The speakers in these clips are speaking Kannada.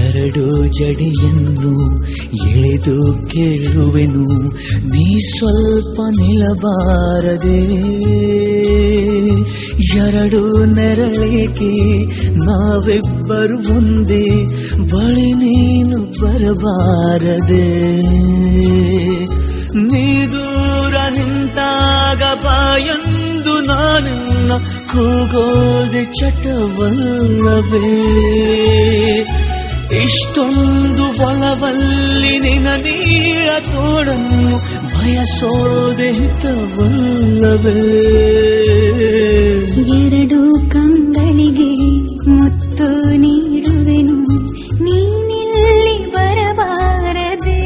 ಎರಡು ಜಡಿಯನ್ನು ಎಳೆದು ಕೇಳುವೆನು ನೀ ಸ್ವಲ್ಪ ನಿಲ್ಲಬಾರದೆ ಎರಡು ನೆರಳಿಗೆ ನಾವಿಬ್ಬರು ಒಂದೇ ಬಳಿ ನೀನು ಬರಬಾರದೆ ನೀ ದೂರ ನಿಂತಾಗ ಬಾಯಂದು ನಾನಿನ್ನ ಕೂಗೋದೆ ಚಟವಲ್ಲವೇ ಇಷ್ಟೊಂದು ಒಳವಲ್ಲಿ ನಿನ ನೀಳ ತೋಡನ್ನು ಬಯಸೋದೆ ಹಿತವಲ್ಲವೇ ಎರಡು ಕಂಗಳಿಗೆ ಮುತ್ತು ನೀಡುವೆನು ನೀನಿಲ್ಲಿ ಬರಬಾರದೆ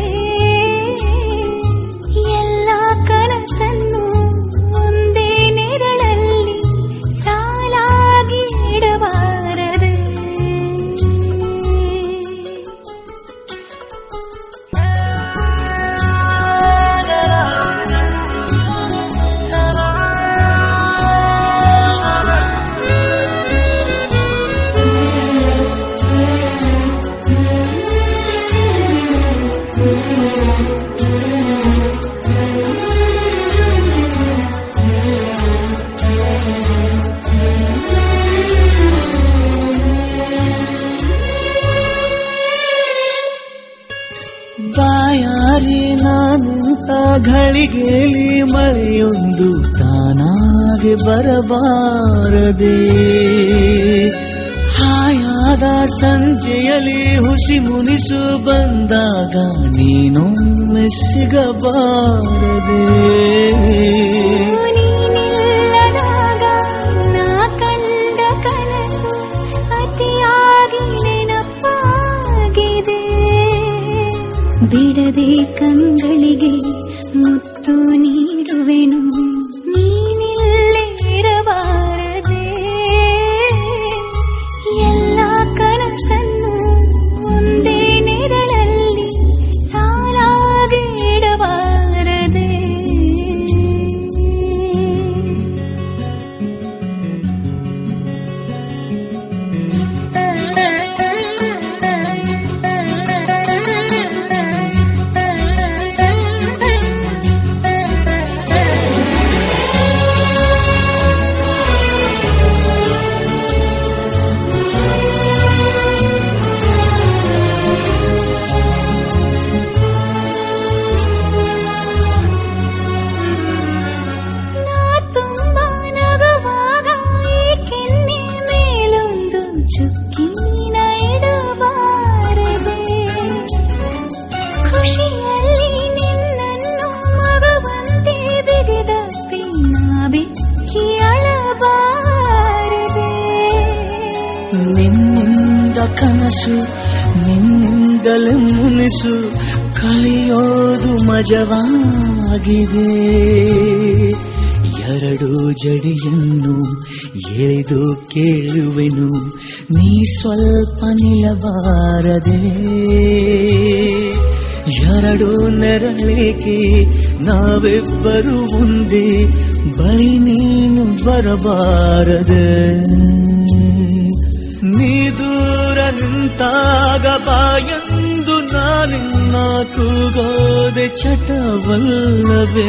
ಎಲ್ಲ ಕನಸನ್ನು ಒಂದೇ ನೆರಳಲ್ಲಿ ಸಾಲಾಗಿ ಇಡಬಾರದೆ ಬಾಯಾರಿ ನಾನಂತ ಘಳಿಗೆಲಿ ಮಳೆಯೊಂದು ತಾನಾಗೆ ಬರಬಾರದೆ ಹಾಯಾದ ಸಂಜೆಯಲ್ಲಿ ಹುಸಿ ಮುನಿಸು ಬಂದಾಗ ನೀನೊಮ್ಮೆ ಸಿಗಬಾರದೆ ನೀನಿಲ್ಲದಾಗ ನಾ ಕಂಡ ಕನಸು ಅತಿಯಾಗಿ ನೆನಪಾಗಿದೆ ಬಿಡದೆ ಕಂಗಳಿಗೆ ಮುತ್ತು ನೀಡುವೆನು ನೀನಿಲ್ಲೇ ಇರಬಾರದೆ ಎಲ್ಲ ಕನಸನ್ನು ಒಂದೇ ನೆರಳಲ್ಲಿ ಸಾಲಾಗಿ ಇಡಬಾರದೆ ನಾ ತುಂಬಾ ನಗುವಾಗ ಈ ಕೆನ್ನೆ ಮೇಲೊಂದು ಚುಕ್ಕಿನ ಇಡಬಾರದೆ ಖುಷಿಯಲ್ಲಿ ನಿನ್ನನ್ನು ಮಗುವಂತೆ ಬಿಗಿದಪ್ಪಿ ನಾ ಬೆಕ್ಕಿ ಅಳಬಾರದೆ ನಿನ್ನಿಂದ ಕನಸು ನಿನ್ನಿಂದಲೇ ಮುನಿಸು ಕಲಿಯೋದು ಮಜವಾಗಿದೆ ಎರಡು ಜಡಿಯನ್ನು ಎಳೆದು ಕೇಳುವೆನು ನೀ ಸ್ವಲ್ಪ ನಿಲ್ಲಬಾರದೆ ಎರಡು ನೆರಳಿಗೆ ನಾವಿಬ್ಬರು ಒಂದೇ ಬಳಿ ನೀನು ಬರಬಾರದೆ ನೀ ದೂರ ನಿಂತಾಗ ಬಾಯಂದು ನಾನಿನ್ನ ಕೂಗೋದೆ ಚಟವಲ್ಲವೇ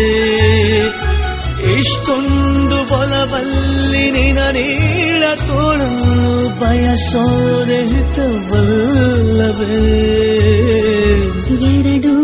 ಇಷ್ಟೊಂದು ಬಲವಲ್ಲಿ ನಿನ ನೀಳ ತೋಳನ್ನು ಬಯಸೋದೆ ಹಿತವಲ್ಲವೇ ಎರಡು